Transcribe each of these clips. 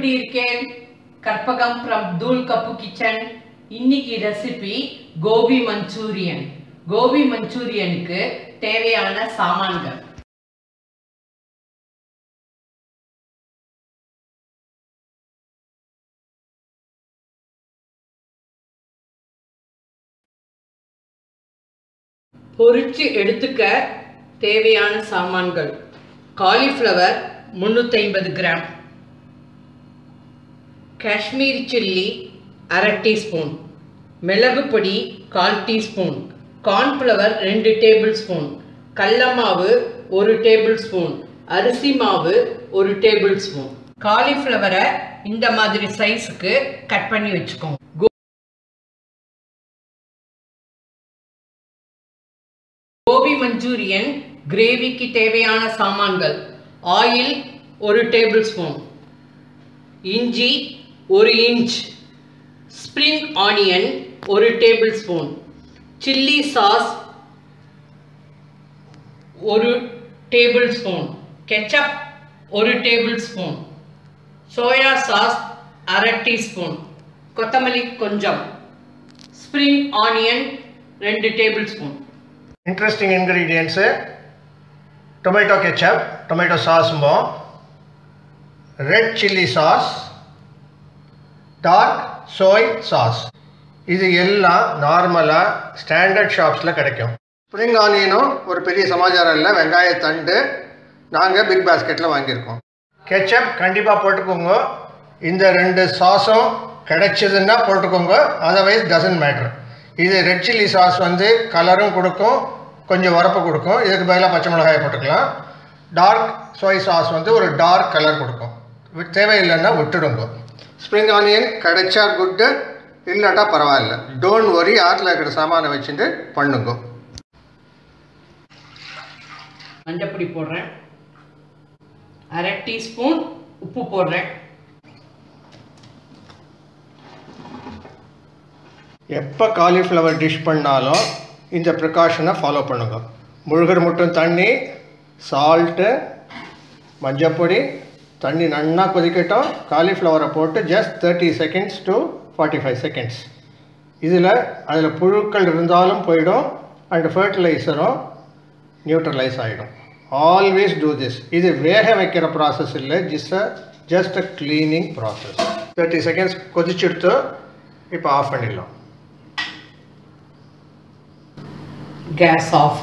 எப்படி இருக்கேன் Karpagam from Dhool cup kitchen இன்னைக்கு ரெசிபி கோபி மஞ்சூரியன் கோபி மஞ்சூரியனுக்கு தேவையான சாமான்கள் பொரிச்சு எடுத்துக்க தேவையான சாமான்கள் காலிஃப்ளவர் முந்நூற்றி ஐம்பது கிராம் காஷ்மீரி சில்லி அரை டீஸ்பூன் மிளகு பொடி கால் டீஸ்பூன் கார்ன்ஃப்ளவர் ரெண்டு டேபிள் ஸ்பூன் கடல மாவு ஒரு டேபிள் ஸ்பூன் அரிசி மாவு ஒரு டேபிள் ஸ்பூன் காலிஃப்ளவரை இந்த மாதிரி சைஸுக்கு கட் பண்ணி வச்சுக்கோங்க கோ- கோபி மஞ்சூரியன் கிரேவிக்கு தேவையான சாமான்கள் ஆயில் ஒரு டேபிள் ஸ்பூன் இஞ்சி ஒரு இன்ச் ஸ்ப்ரிங் ஆனியன் ஒரு டேபிள் ஸ்பூன் சில்லி சாஸ் ஒரு டேபிள் ஸ்பூன் கெச்சப் ஒரு டேபிள் ஸ்பூன் சோயா சாஸ் அரை டீஸ்பூன் கொத்தமல்லி கொஞ்சம் ஸ்ப்ரிங் ஆனியன் ரெண்டு tablespoon interesting ingredients tomato ketchup tomato ಸಾಸ್ಂಬೋ red chilli sauce dark soy sauce இது எல்லாம் நார்மலாக ஸ்டாண்டர்ட் ஷாப்ஸில் கிடைக்கும் ஸ்ப்ரிங் ஆனியனும் ஒரு பெரிய சமாச்சாரம் இல்லை வெங்காயத்தண்டு நாங்கள் பிக் பாஸ்கெட்டில் வாங்கியிருக்கோம் கெச்சப் கண்டிப்பாக போட்டுக்கோங்க இந்த ரெண்டு சாஸும் கிடைச்சதுன்னா போட்டுக்கோங்க அதர்வைஸ் டசன்ட் மேட்டர் இது ரெட் சில்லி சாஸ் வந்து கலரும் கொடுக்கும் கொஞ்சம் வரப்பு கொடுக்கும் இதுக்கு பதிலாக பச்சை மிளகாயை போட்டுக்கலாம் டார்க் சோய் சாஸ் வந்து ஒரு டார்க் கலர் கொடுக்கும் வி- தேவையில்லைன்னா விட்டுடுங்க ஸ்ப்ரிங் ஆனியன் கிடைச்சா குட்டு இல்லாட்டா பரவாயில்ல டோன்ட் வரி ஆற்றுல இருக்கிற சாமானை வச்சுட்டு பண்ணுங்க மஞ்சப்பொடி போடுறேன் அரை டீஸ்பூன் உப்பு போடுறேன் எப்போ காலிஃப்ளவர் டிஷ் பண்ணாலும் இந்த ப்ரிகாஷனை ஃபாலோ பண்ணுங்க முழுகர் மட்டும் தண்ணி சால்ட்டு மஞ்சப்பொடி தண்ணி நன்னா கொதிக்கட்டும் காலிஃப்ளவரை போட்டு just thirty seconds to forty five seconds இதில் அதில் புழுக்கள் இருந்தாலும் போயிடும் அண்ட் ஃபர்டிலைசரும் நியூட்ரலைஸ் ஆகிடும் ஆல்வேஸ் டூ திஸ் இது வேக வைக்கிற ப்ராசஸ் இல்லை this a just a cleaning process thirty seconds கொதிச்சுடுத்து இப்போ ஆஃப் பண்ணிடலாம் gas off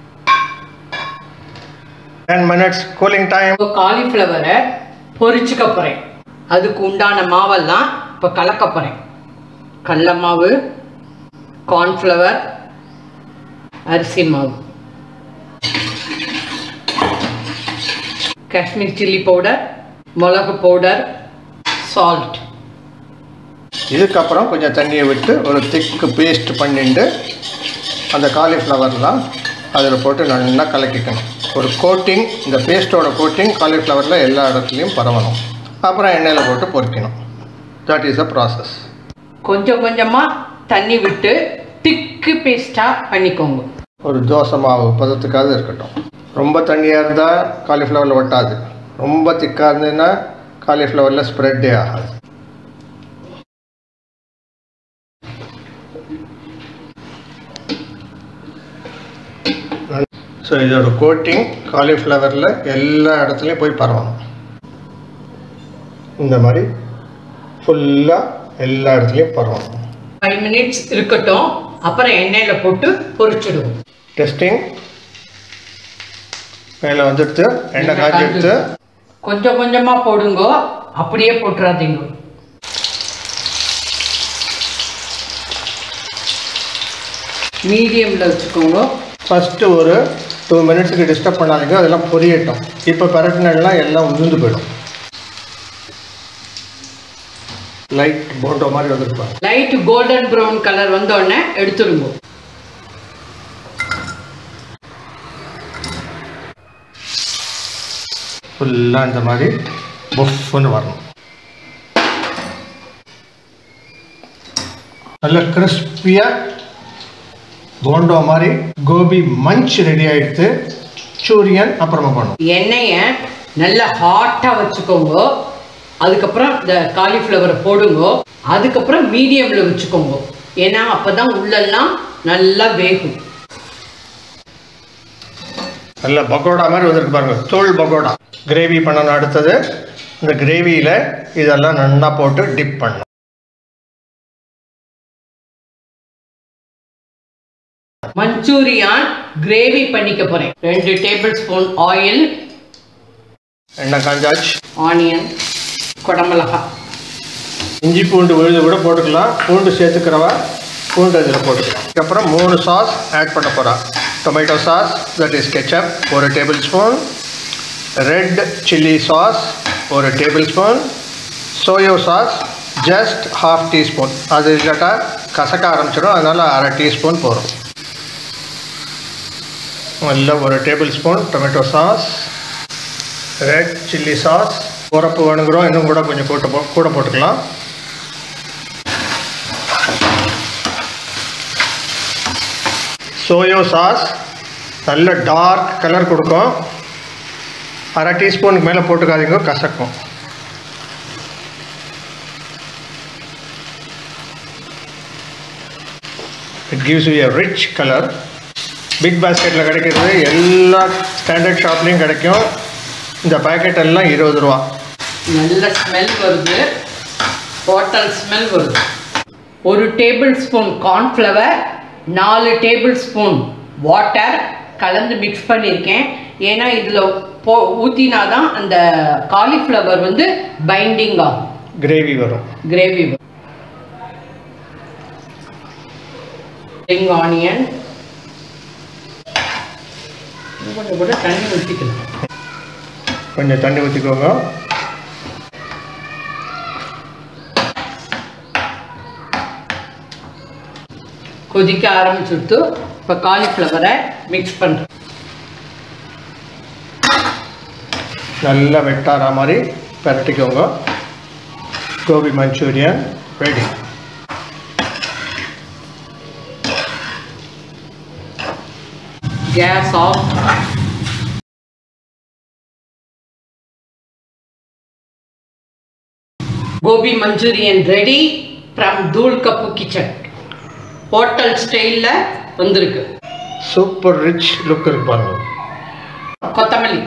ten minutes cooling time காலிஃப்ளவரை பொரிச்சுக்க போகிறேன் அதுக்கு உண்டான மாவெல்லாம் இப்போ கலக்க போகிறேன் கடல மாவு கார்ன்ஃப்ளவர் அரிசி மாவு காஷ்மீர் சில்லி பவுடர் மிளகு பவுடர் சால்ட் இதுக்கப்புறம் கொஞ்சம் தண்ணியை விட்டு ஒரு திக்கு பேஸ்ட் பண்ணிட்டு அந்த காலிஃப்ளவர்லாம் அதில் போட்டு நல்லா கலக்கிக்கணும் ஒரு கோட்டிங் இந்த பேஸ்ட்டோட கோட்டிங் காலிஃப்ளவரில் எல்லா இடத்துலையும் பரவணும் அப்புறம் எண்ணெயில் போட்டு பொரிக்கணும் தட் இஸ் அ ப்ராசஸ் கொஞ்சம் கொஞ்சமாக தண்ணி விட்டு திக்கு பேஸ்ட்டாக பண்ணிக்கோங்க ஒரு தோசை மாவு பதத்துக்காவது இருக்கட்டும் ரொம்ப தண்ணியாக இருந்தால் காலிஃப்ளவரில் ஒட்டாது ரொம்ப திக்காக இருந்ததுன்னா காலிஃப்ளவரில் ஸ்ப்ரெட்டே ஆகாது ஸோ இதோட கோட்டிங் காலிஃப்ளவரில் எல்லா இடத்துலையும் போய் பரவணும் இந்த மாதிரி ஃபுல்லாக எல்லா இடத்துலையும் பரவணும் ஃபைவ் மினிட்ஸ் இருக்கட்டும் அப்புறம் எண்ணெயில் போட்டு பொரிச்சிடுவோம் டெஸ்டிங் மேலே வந்துடுத்து எண்ணெய் காய்ச்சிடுத்து கொஞ்சம் கொஞ்சமாக போடுங்க அப்படியே போட்டுறாதீங்க மீடியமில் வச்சுக்கோங்க ஃபஸ்ட்டு ஒரு டூ மினிட்ஸுக்கு டிஸ்டர்ப் பண்ணாதீங்க அதெல்லாம் பொரியட்டும் இப்போ பரட்டினெல்லாம் எல்லாம் உதிர்ந்து போயிடும் லைட் போண்டோ மாதிரி வந்துருப்பாங்க லைட் கோல்டன் ப்ரௌன் கலர் வந்தோடனே எடுத்துடுங்க ஃபுல்லாக இந்த மாதிரி புஃப்னு வரணும் நல்ல கிறிஸ்பியாக போண்டோ மாதிரி கோபி மஞ்ச் ரெடி ஆகிடுத்து சூரியன் அப்புறமா பண்ணும் எண்ணெயை நல்லா ஹாட்டாக வச்சுக்கோங்க அதுக்கப்புறம் இந்த காலிஃப்ளவரை போடுங்க அதுக்கப்புறம் மீடியமில் வச்சுக்கோங்க ஏன்னா அப்போ தான் உள்ளெல்லாம் நல்லா வேகும் நல்ல பக்கோடா மாதிரி வந்திருக்கு பாருங்க தோல் பக்கோடா கிரேவி பண்ணணும் அடுத்தது இந்த கிரேவியில் இதெல்லாம் நல்லா போட்டு டிப் பண்ணணும் மஞ்சூரியான் கிரேவி பண்ணிக்க போகிறேன் ரெண்டு டேபிள் ஸ்பூன் ஆயில் எண்ணெய் காஞ்சாச்சு ஆனியன் குடமிளகா இஞ்சி பூண்டு விழுது கூட போட்டுக்கலாம் பூண்டு சேர்த்துக்கிறவா பூண்டு இதில் போட்டுக்கலாம் அதுக்கப்புறம் மூணு சாஸ் ஆட் பண்ண போகிறோம் tomato sauce that is ketchup ஒரு tablespoon red chilli sauce ஒரு tablespoon soya sauce just half teaspoon அது இல்லாட்டா கசக்க ஆரம்பிச்சிடும் அதனால் அரை டீஸ்பூன் போதும் நல்ல ஒரு tablespoon tomato sauce red chilli sauce உரப்பு வேணுங்கிறோம் இன்னும் கூட கொஞ்சம் போட்டு போ- கூட போட்டுக்கலாம் சோயோ சாஸ் நல்ல டார்க் கலர் கொடுக்கும் அரை டீஸ்பூனுக்கு மேலே போட்டுக்காதீங்க கசக்கும் it gives you a rich colour big பாஸ்கெட்டில் கிடைக்கிறது எல்லா ஸ்டாண்டர்ட் ஷாப்லேயும் கிடைக்கும் இந்த பாக்கெட் எல்லாம் இருபது ரூபா நல்ல ஸ்மெல் வருது ஹோட்டல் ஸ்மெல் வருது ஒரு டேபிள் ஸ்பூன் கார்ன்ஃப்ளவர் நாலு டேபிள் ஸ்பூன் வாட்டர் கலந்து மிக்ஸ் பண்ணியிருக்கேன் ஏன்னா இதில் போ ஊற்றினா தான் அந்த காலிஃப்ளவர் வந்து பைண்டிங் ஆகும் கிரேவி வரும் கிரேவி ஸ்ப்ரிங் ஆனியன் கொஞ்சம் கூட தண்ணி ஊற்றிக்கலாம் கொஞ்சம் தண்ணி ஊற்றிக்கோங்க கொதிக்க ஆரம்பிச்சுட்டு இப்போ காலிஃப்ளவரை மிக்ஸ் பண்ணுறேன் நல்லா வெட்டார மாதிரி பரட்டிக்கோங்க gobi manchurian ready gas off gobi manchurian ready from Dhool cup kitchen hotel ஸ்டைலில் வந்திருக்கு சூப்பர் ரிச் லுக் இருக்கு பாருங்க கொத்தமல்லி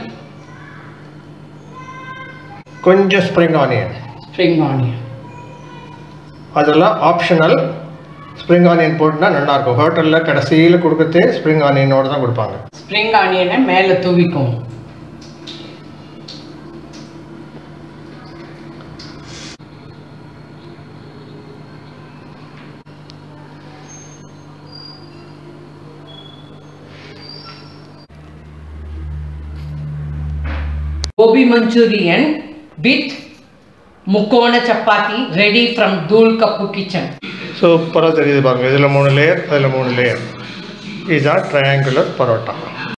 கொஞ்சம் ஸ்ப்ரிங் ஆனியன் ஸ்ப்ரிங் ஆனியன் அதெல்லாம் ஆப்ஷனல் ஸ்ப்ரிங் ஆனியன் போட்டுனா நல்லாயிருக்கும் ஹோட்டலில் கடைசியில் கொடுக்கறதே ஸ்ப்ரிங் ஆனியனோடு தான் கொடுப்பாங்க ஸ்ப்ரிங் ஆனியனை மேலே தூவிக்கும் கோபி மஞ்சூரியன் வித் முக்கோண சப்பாத்தி ready from Dhool cup kitchen சூப்பராக தெரியுது பாருங்க இதில் மூணு லேயர் அதில் மூணு லேயர் இதுதான் ட்ரையாங்குலர் பரோட்டா